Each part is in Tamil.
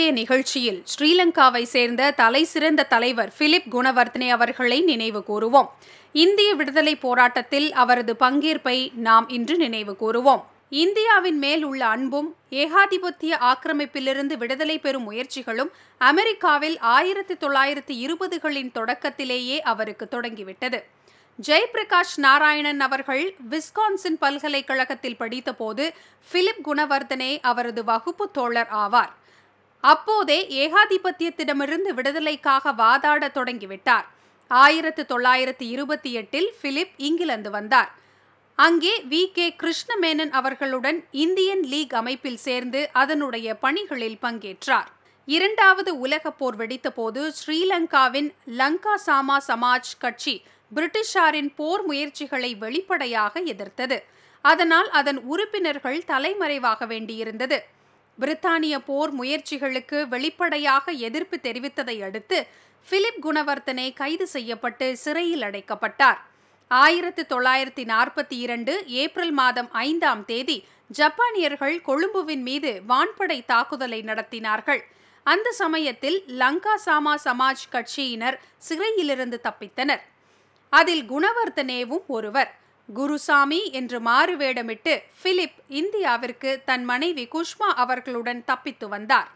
இன்றைய நிகழ்ச்சியில் ஸ்ரீலங்காவை சேர்ந்த தலைசிறந்த தலைவர் பிலிப் குணவர்த்தனே அவர்களை நினைவு கூறுவோம் இந்திய விடுதலை போராட்டத்தில் அவரது பங்கேற்பை நாம் இன்று நினைவு கூறுவோம் இந்தியாவின் மேல் உள்ள அன்பும் ஏகாதிபத்திய ஆக்கிரமிப்பிலிருந்து விடுதலை பெறும் முயற்சிகளும் அமெரிக்காவில் ஆயிரத்தி தொள்ளாயிரத்தி இருபதுகளின் தொடக்கத்திலேயே அவருக்கு தொடங்கிவிட்டது ஜெயபிரகாஷ் நாராயணன் அவர்கள் விஸ்கான்சின் பல்கலைக்கழகத்தில் படித்தபோது பிலிப் குணவர்தனே அவரது வகுப்பு தோழர் ஆவார் அப்போதே ஏகாதிபத்தியத்திடமிருந்து விடுதலைக்காக வாதாட தொடங்கிவிட்டார் ஆயிரத்து தொள்ளாயிரத்தி இருபத்தி எட்டில் பிலிப் இங்கிலாந்து வந்தார் அங்கே வி கே கிருஷ்ணமேனன் அவர்களுடன் இந்தியன் லீக் அமைப்பில் சேர்ந்து அதனுடைய பணிகளில் பங்கேற்றார் இரண்டாவது உலகப் போர் வெடித்தபோது ஸ்ரீலங்காவின் லங்கா சாமா சமாஜ் கட்சி பிரிட்டிஷாரின் போர் முயற்சிகளை வெளிப்படையாக எதிர்த்தது அதனால் அதன் உறுப்பினர்கள் தலைமறைவாக வேண்டியிருந்தது பிரித்தானிய போர் முயற்சிகளுக்கு வெளிப்படையாக எதிர்ப்பு தெரிவித்ததை அடுத்து பிலிப் குணவர்த்தனே கைது செய்யப்பட்டு சிறையில் அடைக்கப்பட்டார் ஆயிரத்து தொள்ளாயிரத்தி நாற்பத்தி இரண்டு ஏப்ரல் மாதம் ஐந்தாம் தேதி ஜப்பானியர்கள் கொழும்புவின் மீது வான்படை தாக்குதலை நடத்தினார்கள் அந்த சமயத்தில் லங்கா சாமா சமாஜ் கட்சியினர் சிறையிலிருந்து தப்பித்தனர் அதில் குணவர்த்தனேவும் ஒருவர் குருசாமி என்று மாறுவேடமிட்டு பிலிப் இந்தியாவிற்கு தன் மனைவி குஷ்மா அவர்களுடன் தப்பித்து வந்தார்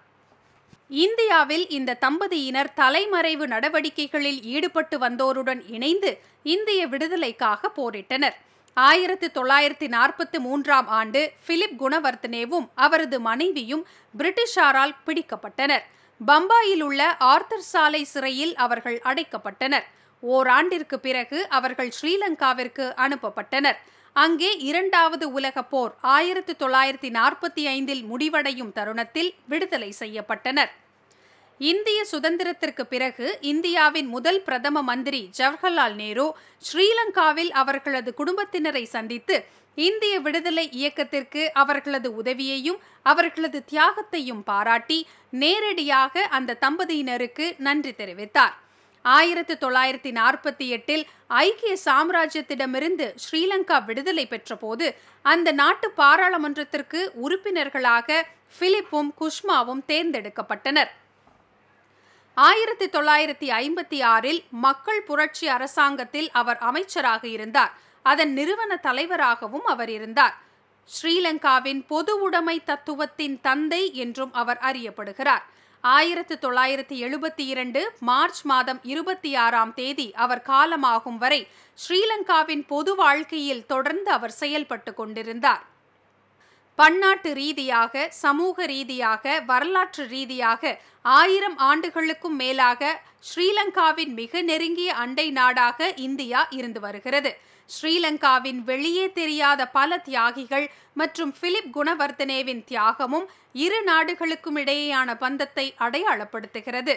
இந்தியாவில் இந்த தம்பதியினர் தலைமறைவு நடவடிக்கைகளில் ஈடுபட்டு வந்தோருடன் இணைந்து இந்திய விடுதலைக்காக போரிட்டனர் ஆயிரத்தி தொள்ளாயிரத்தி நாற்பத்தி மூன்றாம் ஆண்டு பிலிப் குணவர்த்தனேவும் அவரது மனைவியும் பிரிட்டிஷாரால் பிடிக்கப்பட்டனர் பம்பாயில் உள்ள ஆர்த்தர் சாலை சிறையில் அவர்கள் அடைக்கப்பட்டனர் ஓராண்டிற்கு பிறகு அவர்கள் ஸ்ரீலங்காவிற்கு அனுப்பப்பட்டனர் அங்கே இரண்டாவது உலகப் போர் ஆயிரத்தி தொள்ளாயிரத்தி நாற்பத்தி ஐந்தில் முடிவடையும் தருணத்தில் விடுதலை செய்யப்பட்டனர் இந்திய சுதந்திரத்திற்கு பிறகு இந்தியாவின் முதல் பிரதம மந்திரி ஜவஹர்லால் நேரு ஸ்ரீலங்காவில் அவர்களது குடும்பத்தினரை சந்தித்து இந்திய விடுதலை இயக்கத்திற்கு அவர்களது உதவியையும் அவர்களது தியாகத்தையும் பாராட்டி நேரடியாக அந்த தம்பதியினருக்கு நன்றி தெரிவித்தார் ஆயிரத்தி தொள்ளாயிரத்தி நாற்பத்தி எட்டில் ஐக்கிய சாம்ராஜ்யத்திடமிருந்து ஸ்ரீலங்கா விடுதலை பெற்றபோது அந்த நாட்டு பாராளுமன்றத்திற்கு உறுப்பினர்களாக பிலிப்பும் குஷ்மாவும் தேர்ந்தெடுக்கப்பட்டனர் ஆயிரத்தி தொள்ளாயிரத்தி ஐம்பத்தி ஆறில் மக்கள் புரட்சி அரசாங்கத்தில் அவர் அமைச்சராக இருந்தார் அதன் நிறுவன தலைவராகவும் அவர் இருந்தார் ஸ்ரீலங்காவின் பொது உடைமை தத்துவத்தின் தந்தை என்றும் அவர் அறியப்படுகிறார் ஆயிரத்து தொள்ளாயிரத்தி எழுபத்தி இரண்டு மார்ச் மாதம் இருபத்தி ஆறாம் தேதி அவர் காலமாகும் வரை ஸ்ரீலங்காவின் பொது வாழ்க்கையில் தொடர்ந்து அவர் செயல்பட்டு கொண்டிருந்தார் பன்னாட்டு ரீதியாக சமூக ரீதியாக வரலாற்று ரீதியாக ஆயிரம் ஆண்டுகளுக்கும் மேலாக ஸ்ரீலங்காவின் மிக நெருங்கிய அண்டை நாடாக இந்தியா இருந்து வருகிறது ஸ்ரீலங்காவின் வெளியே தெரியாத பல தியாகிகள் மற்றும் பிலிப் குணவர்த்தனேவின் தியாகமும் இரு நாடுகளுக்கும் இடையேயான பந்தத்தை அடையாளப்படுத்துகிறது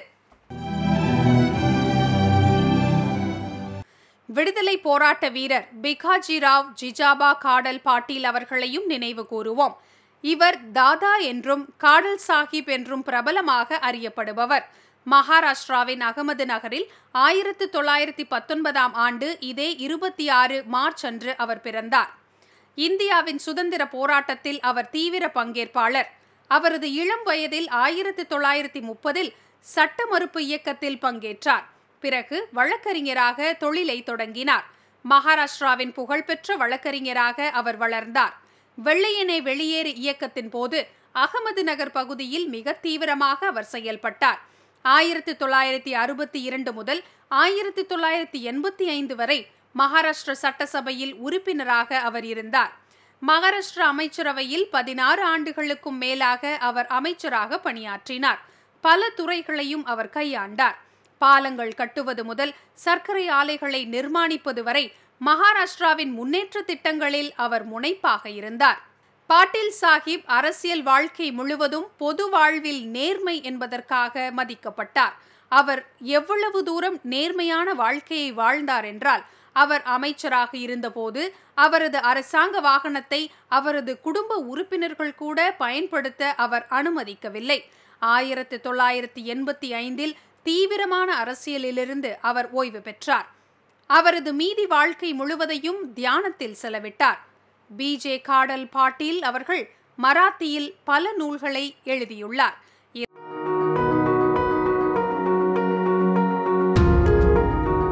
விடுதலை போராட்ட வீரர் பிகாஜி ராவ் ஜிஜாபா காடல் பாட்டீல் அவர்களையும் நினைவு கூறுவோம் இவர் தாதா என்றும் காடல் சாஹிப் என்றும் பிரபலமாக அறியப்படுபவர் மகாராஷ்டிராவின் அகமது நகரில் ஆயிரத்து தொள்ளாயிரத்தி பத்தொன்பதாம் ஆண்டு இதே இருபத்தி ஆறு மார்ச் அன்று அவர் பிறந்தார் இந்தியாவின் சுதந்திர போராட்டத்தில் அவர் தீவிர பங்கேற்பாளர் அவரது இளம் வயதில் ஆயிரத்தி தொள்ளாயிரத்தி முப்பதில் சட்ட மறுப்பு இயக்கத்தில் பங்கேற்றார் பிறகு வழக்கறிஞராக தொழிலை தொடங்கினார் மகாராஷ்டிராவின் புகழ்பெற்ற வழக்கறிஞராக அவர் வளர்ந்தார் வெள்ளையனே வெளியேறு இயக்கத்தின் போது அகமது நகர் பகுதியில் மிக தீவிரமாக அவர் செயல்பட்டார் ஆயிரத்தி தொள்ளாயிரத்தி அறுபத்தி இரண்டு முதல் ஆயிரத்தி தொள்ளாயிரத்தி எண்பத்தி ஐந்து வரை மகாராஷ்டிர சட்டசபையில் உறுப்பினராக அவர் இருந்தார் மகாராஷ்டிரா அமைச்சரவையில் பதினாறு ஆண்டுகளுக்கும் மேலாக அவர் அமைச்சராக பணியாற்றினார் பல துறைகளையும் அவர் கையாண்டார் பாலங்கள் கட்டுவது முதல் சர்க்கரை ஆலைகளை நிர்மாணிப்பது வரை மகாராஷ்டிராவின் முன்னேற்ற திட்டங்களில் அவர் முனைப்பாக இருந்தார் பாட்டீல் சாஹிப் அரசியல் வாழ்க்கை முழுவதும் பொது வாழ்வில் நேர்மை என்பதற்காக மதிக்கப்பட்டார் அவர் எவ்வளவு தூரம் நேர்மையான வாழ்க்கையை வாழ்ந்தார் என்றால் அவர் அமைச்சராக இருந்தபோது அவரது அரசாங்க வாகனத்தை அவரது குடும்ப உறுப்பினர்கள் கூட பயன்படுத்த அவர் அனுமதிக்கவில்லை ஆயிரத்தி தொள்ளாயிரத்தி எண்பத்தி ஐந்தில் தீவிரமான அரசியலிலிருந்து அவர் ஓய்வு பெற்றார் அவரது மீதி வாழ்க்கை முழுவதையும் தியானத்தில் செலவிட்டார் பி ஜே காடல் பாட்டீல் அவர்கள் மராத்தியில் பல நூல்களை எழுதியுள்ளார்